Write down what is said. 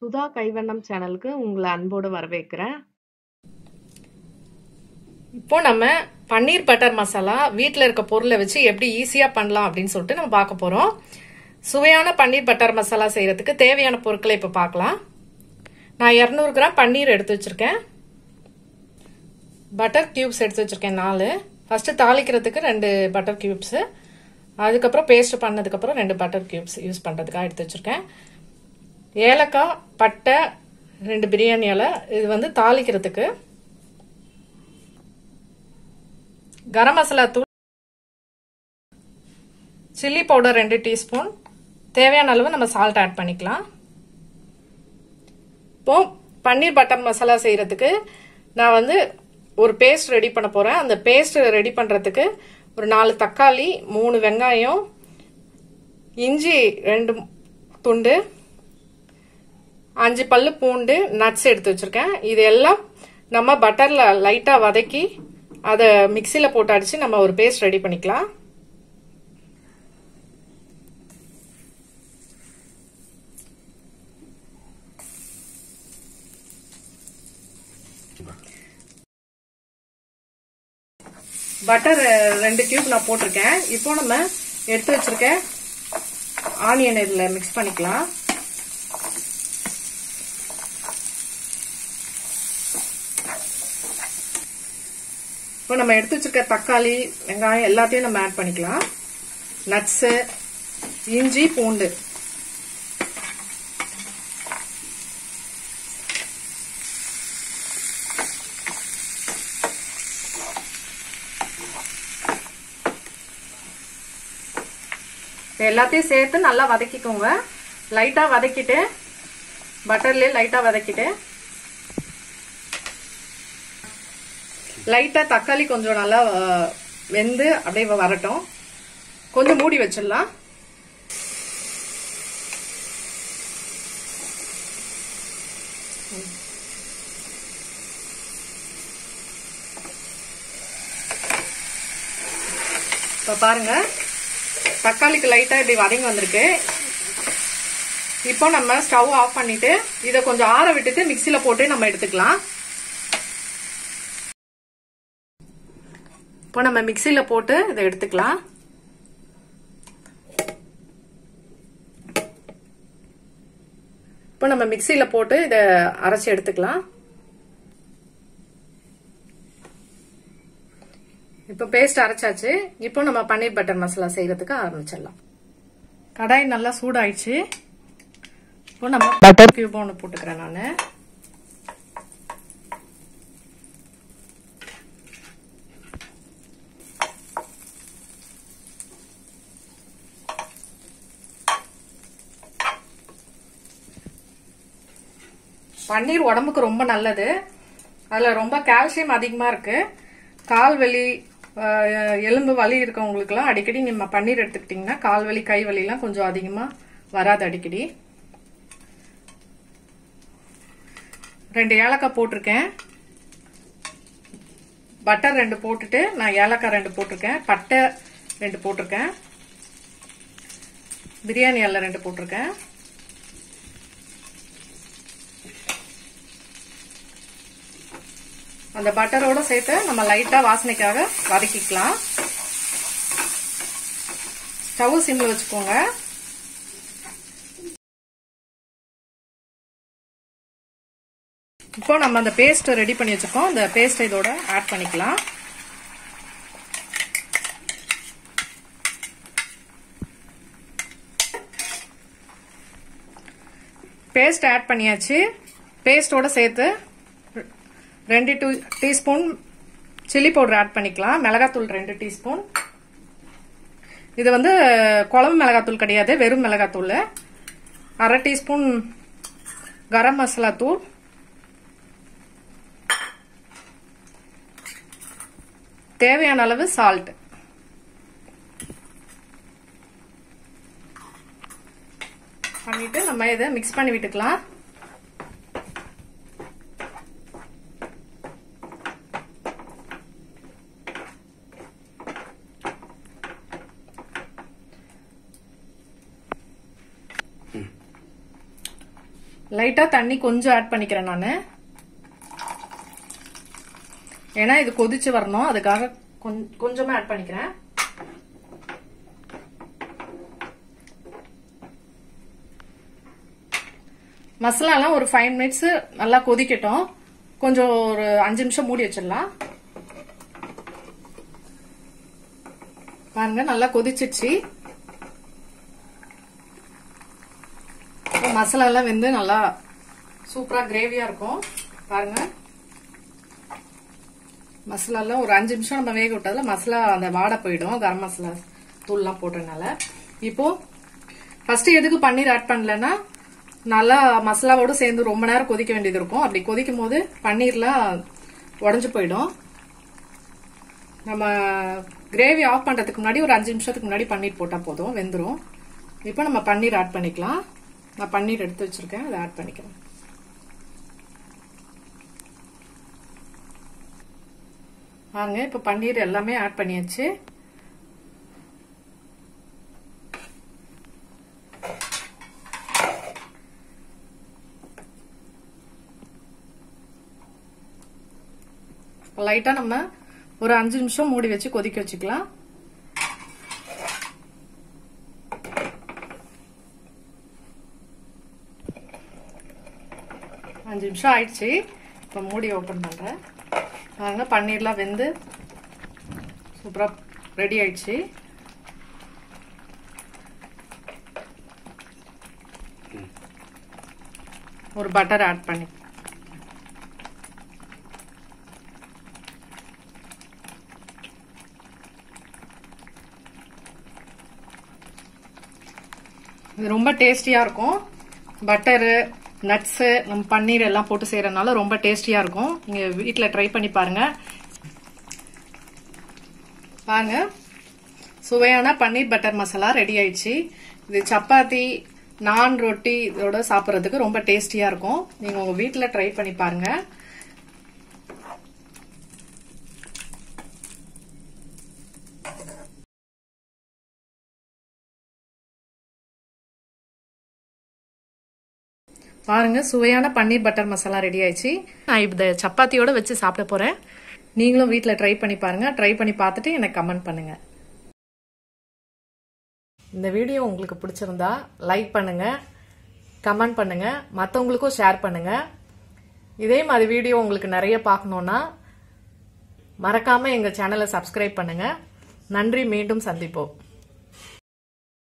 சுதா கைவண்ணம் சேனலுக்கு உங்களை அன்போடு வரவேற்கிறேன் இப்போ நம்ம பன்னீர் பட்டர் மசாலா வீட்டில் இருக்க பொருளை வச்சு எப்படி ஈஸியாக பண்ணலாம் அப்படின்னு சொல்லிட்டு நம்ம பார்க்க போகிறோம் சுவையான பன்னீர் பட்டர் மசாலா செய்கிறதுக்கு தேவையான பொருட்களை இப்போ பார்க்கலாம் நான் இரநூறு கிராம் பன்னீர் எடுத்து வச்சுருக்கேன் பட்டர் கியூப்ஸ் எடுத்து வச்சுருக்கேன் நாலு ஃபஸ்ட்டு தாளிக்கிறதுக்கு ரெண்டு பட்டர் கியூப்ஸு அதுக்கப்புறம் பேஸ்ட் பண்ணதுக்கப்புறம் ரெண்டு பட்டர் கியூப்ஸ் யூஸ் பண்ணுறதுக்காக எடுத்து வச்சுருக்கேன் ஏலக்காய் பட்டை ரெண்டு பிரியாணி இலை இது வந்து தாளிக்கிறதுக்கு கரம் மசாலா தூள் சில்லி பவுடர் ரெண்டு டீஸ்பூன் தேவையான அளவு நம்ம சால்ட் ஆட் பண்ணிக்கலாம் இப்போ பன்னீர் பட்டர் மசாலா செய்யறதுக்கு நான் வந்து ஒரு பேஸ்ட் ரெடி பண்ண போறேன் அந்த பேஸ்ட் ரெடி பண்றதுக்கு ஒரு நாலு தக்காளி மூணு வெங்காயம் இஞ்சி ரெண்டு துண்டு அஞ்சு பல்லு பூண்டு நட்ஸ் எடுத்து வச்சிருக்கேன் இது எல்லாம் நம்ம பட்டர்ல லைட்டா வதக்கி அதை மிக்சியில் போட்டு அடிச்சு நம்ம ஒரு பேஸ்ட் ரெடி பண்ணிக்கலாம் பட்டர் ரெண்டு கியூப் நான் போட்டிருக்கேன் இப்போ நம்ம எடுத்து வச்சிருக்க ஆனியன் இதில் மிக்ஸ் பண்ணிக்கலாம் இப்போ நம்ம எடுத்து வச்சிருக்க தக்காளி வெங்காயம் எல்லாத்தையும் நம்ம ஆட் பண்ணிக்கலாம் நட்ஸு இஞ்சி பூண்டு எல்லாத்தையும் சேர்த்து நல்லா வதக்கிக்கோங்க லைட்டாக வதக்கிட்டு பட்டர்லேயே லைட்டாக வதக்கிட்டு லைட்டாக தக்காளி கொஞ்சம் நல்லா வெந்து அப்படியே வரட்டும் கொஞ்சம் மூடி வச்சிடலாம் இப்போ பாருங்க தக்காளிக்கு லைட்டாக இப்படி வதங்கி வந்திருக்கு இப்போ நம்ம ஸ்டவ் ஆஃப் பண்ணிட்டு இதை கொஞ்சம் ஆற விட்டுட்டு மிக்சியில் போட்டு நம்ம எடுத்துக்கலாம் இப்போ நம்ம மிக்சியில் போட்டு இதை எடுத்துக்கலாம் இப்போ நம்ம மிக்சியில் போட்டு இதை அரைச்சி எடுத்துக்கலாம் இப்போ பேஸ்ட் அரைச்சாச்சு இப்போ நம்ம பன்னீர் பட்டர் மசாலா செய்யறதுக்கு ஆரம்பிச்சிடலாம் கடாய் நல்லா சூடாயிடுச்சு இப்போ நம்ம பட்டர் கியூப் ஒன்று போட்டுக்கிறேன் நான் பன்னீர் உடம்புக்கு ரொம்ப நல்லது அதில் ரொம்ப கால்சியம் அதிகமாக இருக்கு கால் வலி எலும்பு வலி இருக்கவங்களுக்குலாம் அடிக்கடி நம்ம பன்னீர் எடுத்துக்கிட்டிங்கன்னா கால் வலி கை வலிலாம் கொஞ்சம் அதிகமாக வராது அடிக்கடி ரெண்டு ஏலக்காய் போட்டிருக்கேன் பட்டர் ரெண்டு போட்டுட்டு நான் ஏலக்காய் ரெண்டு போட்டிருக்கேன் பட்டை ரெண்டு போட்டிருக்கேன் பிரியாணி எல்லாம் ரெண்டு போட்டிருக்கேன் அந்த பட்டரோட சேர்த்து நம்ம லைட்டா வாசனைக்காக வதக்கிக்கலாம் ஸ்டவ் சிம்ல வச்சுக்கோங்க இப்போ நம்ம அந்த பேஸ்ட் ரெடி பண்ணி வச்சிருக்கோம் அந்த பேஸ்ட் இதோட ஆட் பண்ணிக்கலாம் பேஸ்ட் ஆட் பண்ணியாச்சு பேஸ்டோட சேர்த்து ரெண்டு two teaspoon chilli powder add பண்ணிக்கலாம் மிளகாத்தூள் ரெண்டு டீஸ்பூன் இது வந்து குழம்பு மிளகாத்தூள் கிடையாது வெறும் மிளகாத்தூள் அரை டீஸ்பூன் கரம் மசாலா தூள் தேவையான அளவு சால்ட் பண்ணிட்டு நம்ம இதை மிக்ஸ் பண்ணி விட்டுக்கலாம் லைட்டா தண்ணி கொஞ்சம் ஆட் பண்ணிக்கிறேன் நான் ஏன்னா இது கொதிச்சு வரணும் அதுக்காக கொஞ்ச- கொஞ்சமா ஆட் பண்ணிக்கிறேன் மசாலாலாம் ஒரு ஃபைவ் மினிட்ஸ் நல்லா கொதிக்கட்டும் கொஞ்சம் ஒரு அஞ்சு நிமிஷம் மூடி வச்சிடலாம் பாருங்க நல்லா கொதிச்சிடுச்சு இப்போ மசாலா எல்லாம் வெந்து நல்லா சூப்பரா கிரேவியா இருக்கும் பாருங்க மசாலா எல்லாம் ஒரு அஞ்சு நிமிஷம் நம்ம வேக விட்டதுல மசாலா அந்த வாடை போயிடும் கரம் மசாலா தூள்லாம் போட்டதுனால இப்போ ஃபர்ஸ்ட் எதுக்கு பன்னீர் ஆட் பண்ணலன்னா நல்லா மசாலாவோட சேர்ந்து ரொம்ப நேரம் கொதிக்க வேண்டியது இருக்கும் அப்படி கொதிக்கும் போது பன்னீர்லாம் உடஞ்சு போயிடும் நம்ம கிரேவி ஆஃப் பண்றதுக்கு முன்னாடி ஒரு அஞ்சு நிமிஷத்துக்கு முன்னாடி பன்னீர் போட்டா போதும் வெந்துரும் இப்போ நம்ம பன்னீர் ஆட் பண்ணிக்கலாம் நான் பன்னீர் எடுத்து வச்சிருக்கேன் அதை ஆட் பண்ணிக்கிறேன் வாங்க இப்போ பன்னீர் எல்லாமே ஆட் பண்ணியாச்சு லைட்டா நம்ம ஒரு அஞ்சு நிமிஷம் மூடி வச்சு கொதிக்க வச்சுக்கலாம் அஞ்சு நிமிஷம் ஆயிடுச்சு இப்போ மூடி ஓப்பன் பண்றேன் பாருங்க பன்னீர்லாம் வெந்து சூப்பரா ரெடி ஆயிடுச்சு ஒரு பட்டர் ஆட் பண்ணி இது ரொம்ப டேஸ்டியா இருக்கும் பட்டரு நட்ஸு நம்ம பன்னீர் எல்லாம் போட்டு செய்யறதுனால ரொம்ப டேஸ்டியா இருக்கும் நீங்க வீட்ல ட்ரை பண்ணி பாருங்க பாருங்க சுவையான பன்னீர் பட்டர் மசாலா ரெடி ஆயிடுச்சு இது சப்பாத்தி நான் ரொட்டி இதோட சாப்பிட்றதுக்கு ரொம்ப டேஸ்டியா இருக்கும் நீங்க உங்க வீட்ல ட்ரை பண்ணி பாருங்க பாருங்க சுவையான பன்னீர் பட்டர் மசாலா ரெடி ஆயிடுச்சு நான் இந்த சப்பாத்தியோட வச்சு சாப்பிட போறேன் நீங்களும் வீட்டில் ட்ரை பண்ணி பாருங்க ட்ரை பண்ணி பார்த்துட்டு எனக்கு கமெண்ட் பண்ணுங்க இந்த வீடியோ உங்களுக்கு பிடிச்சிருந்தா லைக் பண்ணுங்க கமெண்ட் பண்ணுங்க மற்றவங்களுக்கும் ஷேர் பண்ணுங்க இதே மாதிரி வீடியோ உங்களுக்கு நிறைய பார்க்கணுன்னா மறக்காம எங்க சேனலை சப்ஸ்கிரைப் பண்ணுங்க நன்றி மீண்டும் சந்திப்போம்